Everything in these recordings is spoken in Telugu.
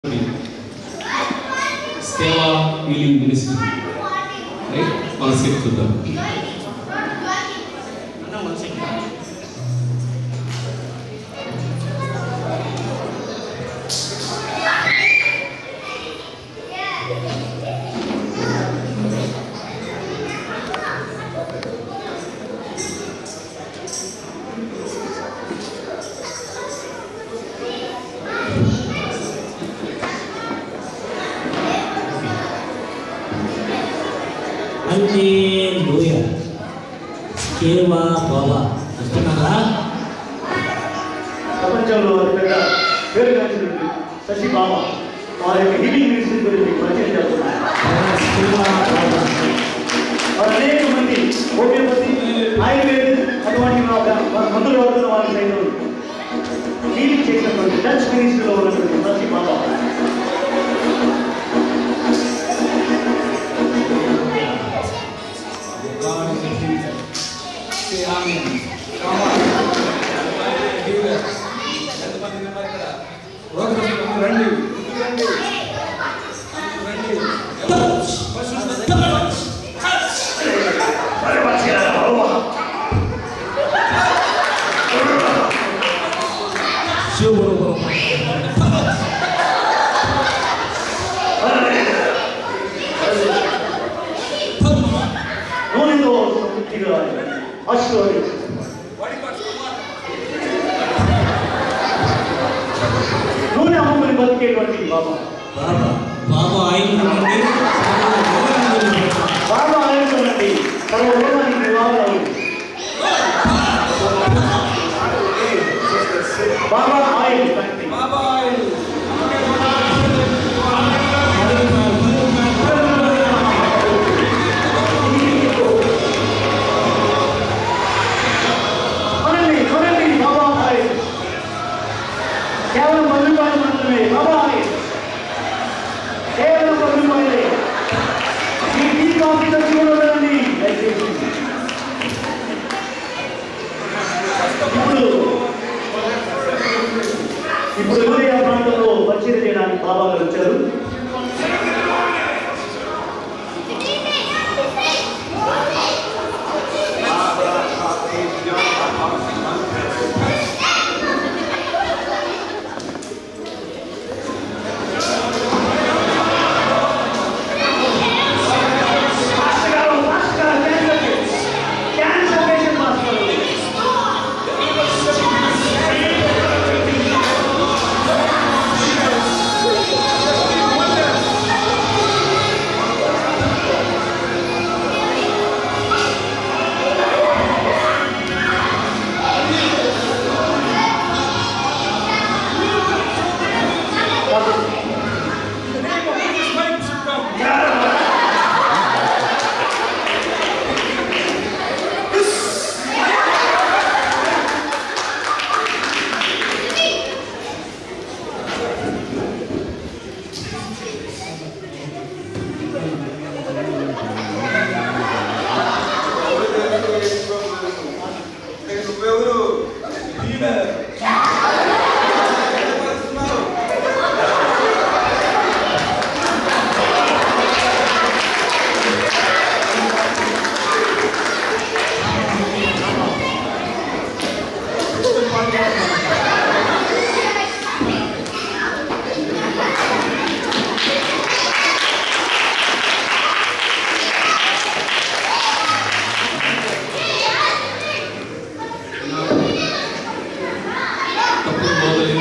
సేవా హీలింగ్ మినిస్ట్రీ రైట్ కాన్సెప్ట్ చూద్దాం అన్న వన్ సెకండ్ హల్లెలూయా కేవా బాబా వస్తున్నారా ప్రపంచంలో అతిపెద్ద పేరు గాంచినటువంటి శశి బాబా వారి యొక్క హీలింగ్ మినిస్ట్రీ గురించి పరిచయం చేస్తున్నారు కేవా బాబా వారు అనేక మంది హోమియోపతి ఆయుర్వేదిక్ అటువంటి ఒక మందుల వద్ద వారి సైతం హీలింగ్ చేసినటువంటి డచ్ మినిస్ట్రీలో ఉన్నటువంటి శశి బాబా శివుడు నూనెతో సమృద్ధిగా ఆశీర్వదించారు నూనె అమ్ముకుని బతికేటువంటి బాబా బాబా బాబా ఆయన నుండి బాబా ఆయుర్వేదండి తన రోగానికి నివారణ బాబా ఆయుల్ కంటి కొనండి కొనండి బాబా ఆయుల్ కేవలం పది రూపాయలు మాత్రమే బాబా ఆయుల్ కేవలం పది రూపాయలే ఈ టీ కాఫీ తెచ్చి కూడా వెళ్ళండి దయచేసి ఇప్పుడు ఇప్పుడు యూరియా ప్రాంతంలో పరిచయం చేయడానికి బాబా గారు వచ్చారు మాస్టర్ గారు, మాస్టర్ గారు, cancer patient. Cancer patient master గారు. తప్పుడు బోధలు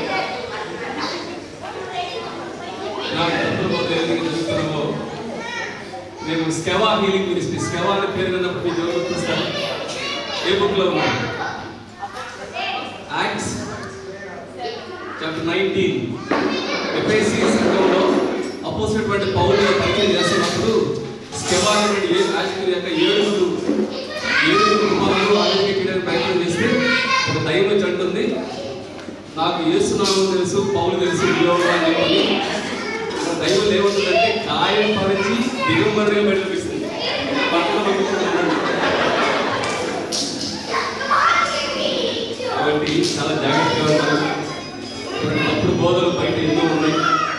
నాకు తప్పుడు బోధలు ఎందుకు చెప్తున్నామో మేము స్కెవా హీలింగ్ మినిస్ట్రీ స్కెవా అనే పేరు విన్నప్పుడు మీకు ఎవరు గుర్తొస్తారు ఏ బుక్లో ఉన్నాయి యాక్ట్స్ చాప్టర్ నైన్టీన్ ఎఫ్ఐసి సంఘంలో అపోజిట్ పౌరులు పరిచయం చేస్తున్నప్పుడు స్కెవా అనేటువంటి ఏ రాజకీయ యొక్క ఏడుగురు ఏడుగురు కుమారులు ఆరోగ్య చేయడానికి ప్రయత్నం చేస్తే ఒక దైవం వచ్చి అంటుంది నాకు ఏసునామం తెలుసు పౌలు తెలుసు యోగా అని చెప్పి ఒక దైవం ఏమవుతుందంటే కాయం పరిచి దిగంబరిగా బయటపిస్తుంది పక్కన పంపిస్తున్నాడు. కాబట్టి చాలా జాగ్రత్తగా ఉండాలి ఇప్పుడు తప్పుడు బోధలు బయట ఎన్నో ఉన్నాయి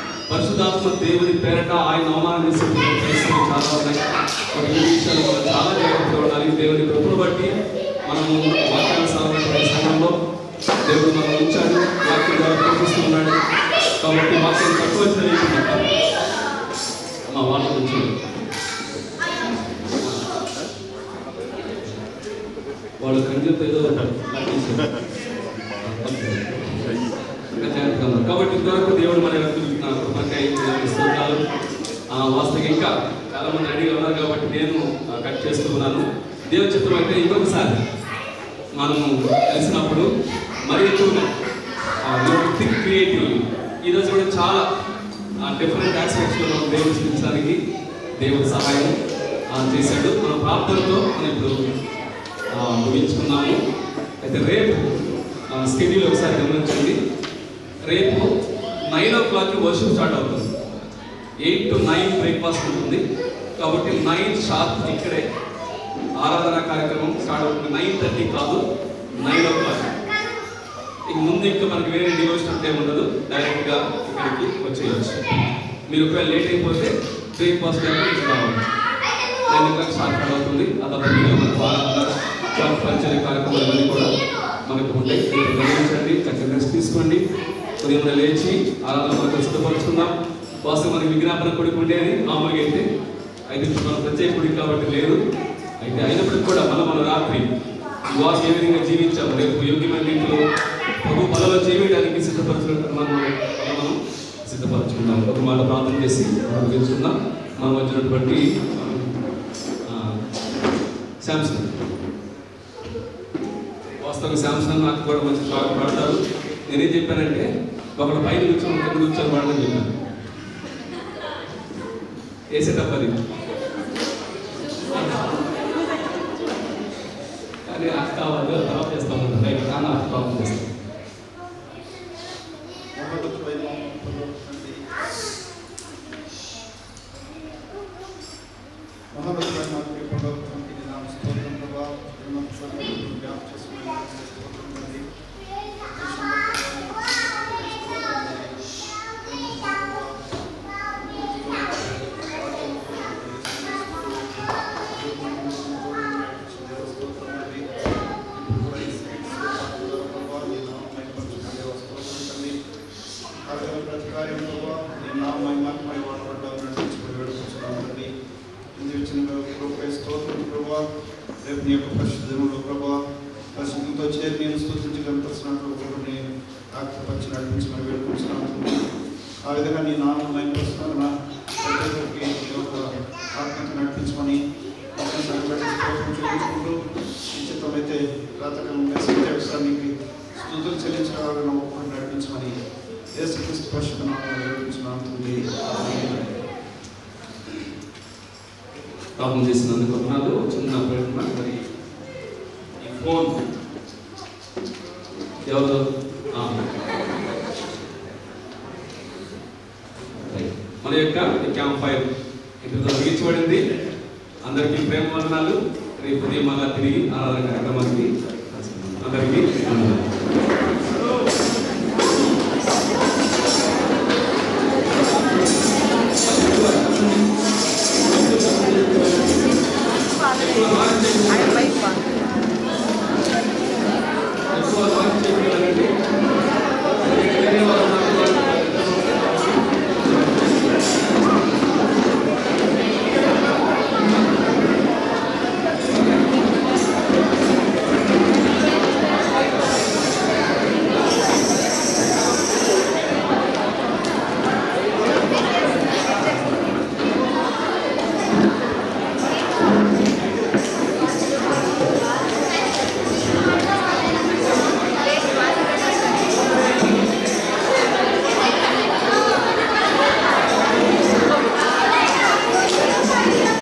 పరిశుద్ధాత్మ దేవుని పేరట ఆయన అవమానించే పరిస్థితులు చాలా ఉన్నాయి మరి ఈ విషయాలు మనం చాలా జాగ్రత్తగా ఉండాలి దేవుని కృపను బట్టి మనము వాక్యానుసారమైన సమయంలో దేవుడు మనం ఉంచాడు వాక్యం ద్వారా చూపిస్తున్నాడు కాబట్టి వాక్యం తక్కువ వచ్చిన మా వాళ్ళ నుంచి వాళ్ళు కంటితో ఏదో లాగేశారు. ఇంకా జాగ్రత్తగా ఉన్నారు. కాబట్టి ఇంతవరకు దేవుడు మన కృపకై స్తోత్రాలు ఆ, వాస్తవంగా ఇంకా చాలా మంది రెడీగా ఉన్నారు కాబట్టి నేను ఆ, కట్ చేస్తూ ఉన్నాను దేవుని చిత్రం అయితే ఇంకొకసారి మనము కలిసినప్పుడు మరి ఎక్కువగా థింక్ క్రియేటివ్ ఈరోజు కూడా చాలా డిఫరెంట్ ఆస్పెక్ట్స్లో మనం దేవుడు చూపించడానికి దేవుడు సహాయం ఆ, చేశాడు మన ప్రార్థనతో మనం ఇప్పుడు ఆ, ముగించుకున్నాము అయితే రేపు స్కెడ్యూల్ ఒకసారి గమనించండి రేపు నైన్ ఓ క్లాక్కి వర్షం స్టార్ట్ అవుతుంది ఎయిట్ టు నైన్ బ్రేక్ఫాస్ట్ ఉంటుంది కాబట్టి నైన్ షార్ప్ ఇక్కడే ఆరాధన కార్యక్రమం స్టార్ట్ అవుతుంది నైన్ థర్టీ కాదు నైన్ ఓ క్లాక్ ఇక ముందు ఇంకా మనకి వేరే డివోషన్ అంటే ఉండదు డైరెక్ట్గా ఇక్కడికి వచ్చేయచ్చు మీరు ఒకవేళ లేట్ అయిపోతే బ్రేక్ఫాస్ట్ టైంకి రావాలి నైన్ ఓ క్లాక్ స్టార్ట్ అవుతుంది అదొకటిగా మనకు ఆరాధన జాబ్ పరిచయ కార్యక్రమాలు ఇవన్నీ కూడా మనకు ఉంటాయి మీరు గమనించండి చక్కగా రెస్ట్ తీసుకోండి ఉదయం లేచి ఆరాధన మనకు సిద్ధపరుచుకుందాం వాస్తవం మనకి విజ్ఞాపన కొడుకు ఉండేది మామూలుగా అయితే అయితే ఇప్పుడు మన ప్రత్యేక కొడుకు కాబట్టి లేదు అయితే అయినప్పటికీ కూడా మనం మన రాత్రి ఈ వాక్ ఏ విధంగా జీవించాము రేపు యోగ్యమైన రీతిలో ప్రభు బలలో జీవించడానికి సిద్ధపరచుకుంటాం మనం మనం మనం సిద్ధపరచుకుందాం ఒక మాట ప్రార్థన చేసి ముగించుకుందాం మనం వచ్చినటువంటి ఆ, శాంసంగ్ వాస్తవంగా శాంసంగ్ నాకు కూడా మంచి బాగా పాడతారు నేనేం చెప్పానంటే ఒకడు పైన కూర్చొని కింద కూర్చొని పాడని చెప్పాను వేసేటప్పుడు అది కానీ అక్క వాళ్ళు తర్వాత చేస్తాం రైట్ కానీ అక్క ప్రాబ్లం చేస్తాం రేపు నీ యొక్క పరిశుద్ధంలో ప్రభా పరిశుద్ధంతో చేరి నేను స్థుతించి కనిపిస్తున్నట్లు ఒకరిని ఆక్తపరిచి నడిపించమని వేడుకుంటున్నాను ఆ విధంగా నీ నామం మైపరుస్తున్నాను నా ప్రతి ఒక్కరికి నీ యొక్క ఆత్మతో నడిపించమని ఆత్మ సంఘటన స్తోత్రం చెల్లించుకుంటూ నిశ్చితమైతే రాతకంగా సత్యవసరానికి స్థుతులు చెల్లించగలను ఒకరిని నడిపించమని యేసుక్రీస్తు పరిశుద్ధ నామం వేడుకుంటున్నాను తండ్రి. ఆమేన్. ప్రాబ్లం చేసినందుకు వందనాలు చిన్న ప్రయత్నం మరి ఈ ఫోన్ ఎవరు ఆ. మన యొక్క క్యాంప్ ఫైర్ ఇంటితో ముగించబడింది అందరికీ ప్రేమ వందనాలు రేపు ఉదయం మళ్ళా తిరిగి ఆరాధన కార్యక్రమానికి అందరికీ వందనాలు